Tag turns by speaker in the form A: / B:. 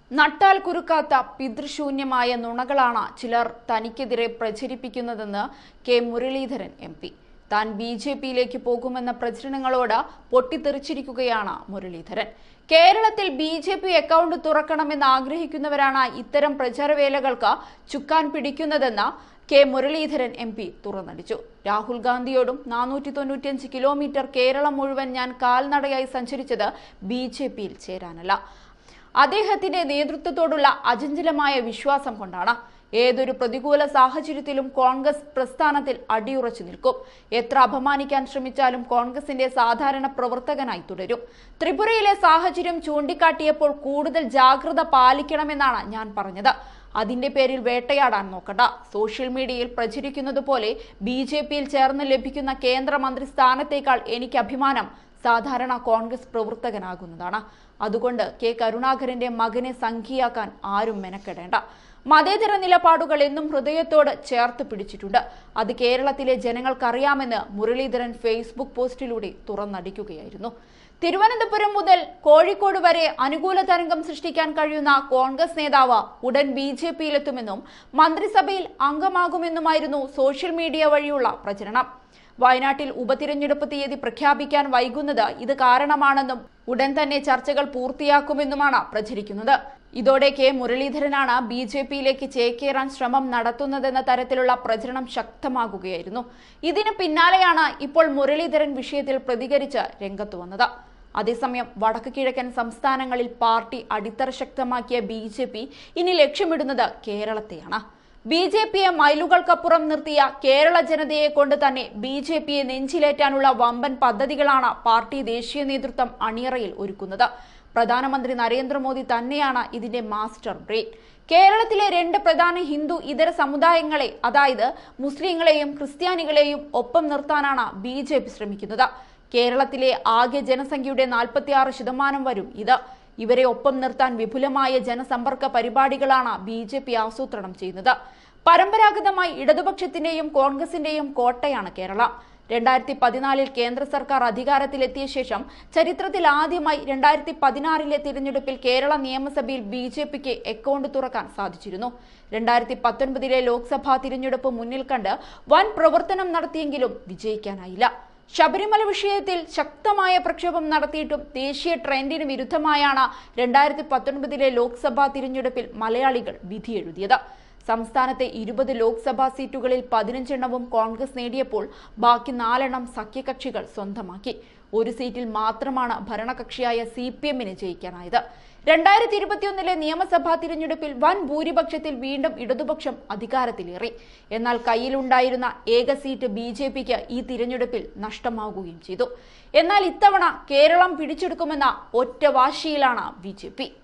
A: നട്ടാൽ കുരുക്കാത്ത പിതൃശൂന്യമായ നുണകളാണ് ചിലർ തനിക്കെതിരെ പ്രചരിപ്പിക്കുന്നതെന്ന് കെ മുരളീധരൻ എം പി താൻ ബി ജെ പിയിലേക്ക് പോകുമെന്ന പ്രചരണങ്ങളോട് പൊട്ടിത്തെറിച്ചിരിക്കുകയാണ് മുരളീധരൻ കേരളത്തിൽ ബി ജെ പി അക്കൗണ്ട് തുറക്കണമെന്ന് ആഗ്രഹിക്കുന്നവരാണ് ഇത്തരം പ്രചാരവേലകൾക്ക് ചുക്കാൻ പിടിക്കുന്നതെന്ന് കെ മുരളീധരൻ എം പി തുറന്നടിച്ചു രാഹുൽ ഗാന്ധിയോടും നാനൂറ്റി തൊണ്ണൂറ്റിയഞ്ച് കിലോമീറ്റർ കേരളം മുഴുവൻ ഞാൻ കാൽനടയായി സഞ്ചരിച്ചത് ബി ജെ പിയിൽ ചേരാനല്ല അദ്ദേഹത്തിന്റെ നേതൃത്വത്തോടുള്ള അചഞ്ചലമായ വിശ്വാസം കൊണ്ടാണ് ഏതൊരു പ്രതികൂല സാഹചര്യത്തിലും കോൺഗ്രസ് പ്രസ്ഥാനത്തിൽ അടിയുറച്ചു നിൽക്കും എത്ര അപമാനിക്കാൻ ശ്രമിച്ചാലും കോൺഗ്രസിന്റെ സാധാരണ പ്രവർത്തകനായി തുടരും ത്രിപുരയിലെ സാഹചര്യം ചൂണ്ടിക്കാട്ടിയപ്പോൾ കൂടുതൽ ജാഗ്രത പാലിക്കണമെന്നാണ് ഞാൻ പറഞ്ഞത് അതിന്റെ പേരിൽ വേട്ടയാടാൻ നോക്കണ്ട സോഷ്യൽ മീഡിയയിൽ പ്രചരിക്കുന്നത് പോലെ ബി ജെ പിയിൽ ചേർന്ന് ലഭിക്കുന്ന കേന്ദ്രമന്ത്രി സ്ഥാനത്തേക്കാൾ എനിക്ക് അഭിമാനം സാധാരണ കോൺഗ്രസ് പ്രവർത്തകനാകുന്നതാണ് അതുകൊണ്ട് കെ കരുണാകരന്റെ മകനെ സംഖ്യയാക്കാൻ ആരും മെനക്കെടേണ്ട മതേതര നിലപാടുകൾ എന്നും ഹൃദയത്തോട് ചേർത്ത് പിടിച്ചിട്ടുണ്ട് അത് കേരളത്തിലെ ജനങ്ങൾക്കറിയാമെന്ന് മുരളീധരൻ ഫേസ്ബുക്ക് പോസ്റ്റിലൂടെ തുറന്നടിക്കുകയായിരുന്നു തിരുവനന്തപുരം മുതൽ കോഴിക്കോട് വരെ അനുകൂല തരംഗം സൃഷ്ടിക്കാൻ കഴിയുന്ന കോൺഗ്രസ് നേതാവ് ഉടൻ ബി ജെ പിയിലെത്തുമെന്നും മന്ത്രിസഭയിൽ അംഗമാകുമെന്നുമായിരുന്നു സോഷ്യൽ മീഡിയ വഴിയുള്ള പ്രചരണം വയനാട്ടിൽ ഉപതിരഞ്ഞെടുപ്പ് തീയതി പ്രഖ്യാപിക്കാൻ വൈകുന്നത് ഇത് കാരണമാണെന്നും ഉടൻ തന്നെ ചർച്ചകൾ പൂർത്തിയാക്കുമെന്നുമാണ് പ്രചരിക്കുന്നത് ഇതോടെ കെ മുരളീധരനാണ് ബി ജെ പിയിലേക്ക് ചേക്കേറാൻ ശ്രമം നടത്തുന്നതെന്ന തരത്തിലുള്ള പ്രചരണം ശക്തമാകുകയായിരുന്നു ഇതിന് പിന്നാലെയാണ് ഇപ്പോൾ മുരളീധരൻ വിഷയത്തിൽ പ്രതികരിച്ച് രംഗത്തു വന്നത് അതേസമയം വടക്ക് കിഴക്കൻ സംസ്ഥാനങ്ങളിൽ പാർട്ടി അടിത്തറ ശക്തമാക്കിയ ബി ജെ പി ഇനി ലക്ഷ്യമിടുന്നത് കേരളത്തെയാണ് ബി ജെ പിയെ മൈലുകൾക്കപ്പുറം നിർത്തിയ കേരള ജനതയെ കൊണ്ട് തന്നെ ബി ജെ പിയെ നെഞ്ചിലേറ്റാനുള്ള വമ്പൻ പദ്ധതികളാണ് പാർട്ടി ദേശീയ നേതൃത്വം അണിയറയിൽ ഒരുക്കുന്നത് പ്രധാനമന്ത്രി നരേന്ദ്രമോദി തന്നെയാണ് ഇതിന്റെ മാസ്റ്റർ ബ്രെയിൻ കേരളത്തിലെ രണ്ട് പ്രധാന ഹിന്ദു ഇതര സമുദായങ്ങളെ അതായത് മുസ്ലിങ്ങളെയും ക്രിസ്ത്യാനികളെയും ഒപ്പം നിർത്താനാണ് ബി ജെ പി ശ്രമിക്കുന്നത് കേരളത്തിലെ ആകെ ജനസംഖ്യയുടെ നാൽപ്പത്തിയാറ് ശതമാനം വരും ഇത് ഇവരെ ഒപ്പം നിർത്താൻ വിപുലമായ ജനസമ്പർക്ക പരിപാടികളാണ് ബി ജെ പി ആസൂത്രണം ചെയ്യുന്നത് പരമ്പരാഗതമായി ഇടതുപക്ഷത്തിന്റെയും കോൺഗ്രസിന്റെയും കോട്ടയാണ് കേരളം രണ്ടായിരത്തി പതിനാലിൽ കേന്ദ്ര സർക്കാർ അധികാരത്തിലെത്തിയ ശേഷം ചരിത്രത്തിൽ ആദ്യമായി രണ്ടായിരത്തി പതിനാറിലെ തിരഞ്ഞെടുപ്പിൽ കേരള നിയമസഭയിൽ ബി ജെ പിക്ക് അക്കൗണ്ട് തുറക്കാൻ സാധിച്ചിരുന്നു രണ്ടായിരത്തി പത്തൊൻപതിലെ ലോക്സഭാ തിരഞ്ഞെടുപ്പ് മുന്നിൽ കണ്ട് വൻ പ്രവർത്തനം നടത്തിയെങ്കിലും വിജയിക്കാനായില്ല ശബരിമല വിഷയത്തിൽ ശക്തമായ പ്രക്ഷോഭം നടത്തിയിട്ടും ദേശീയ ട്രെൻഡിന് വിരുദ്ധമായാണ് രണ്ടായിരത്തി പത്തൊൻപതിലെ ലോക്സഭാ തിരഞ്ഞെടുപ്പിൽ മലയാളികൾ വിധിയെഴുതിയത് സംസ്ഥാനത്തെ ഇരുപത് ലോക്സഭാ സീറ്റുകളിൽ പതിനഞ്ചെണ്ണവും കോൺഗ്രസ് നേടിയപ്പോൾ ബാക്കി നാലെണ്ണം സഖ്യകക്ഷികൾ സ്വന്തമാക്കി ഒരു സീറ്റിൽ മാത്രമാണ് ഭരണകക്ഷിയായ സി പി എമ്മിന് ജയിക്കാനായത് രണ്ടായിരത്തി ഇരുപത്തിയൊന്നിലെ നിയമസഭാ തിരഞ്ഞെടുപ്പിൽ വൻ ഭൂരിപക്ഷത്തിൽ വീണ്ടും ഇടതുപക്ഷം അധികാരത്തിലേറി എന്നാൽ കയ്യിലുണ്ടായിരുന്ന ഏക സീറ്റ് ബി ജെ പിക്ക് ഈ തിരഞ്ഞെടുപ്പിൽ നഷ്ടമാവുകയും ചെയ്തു എന്നാൽ ഇത്തവണ കേരളം പിടിച്ചെടുക്കുമെന്ന ഒറ്റ വാശിയിലാണ് ബി ജെ പി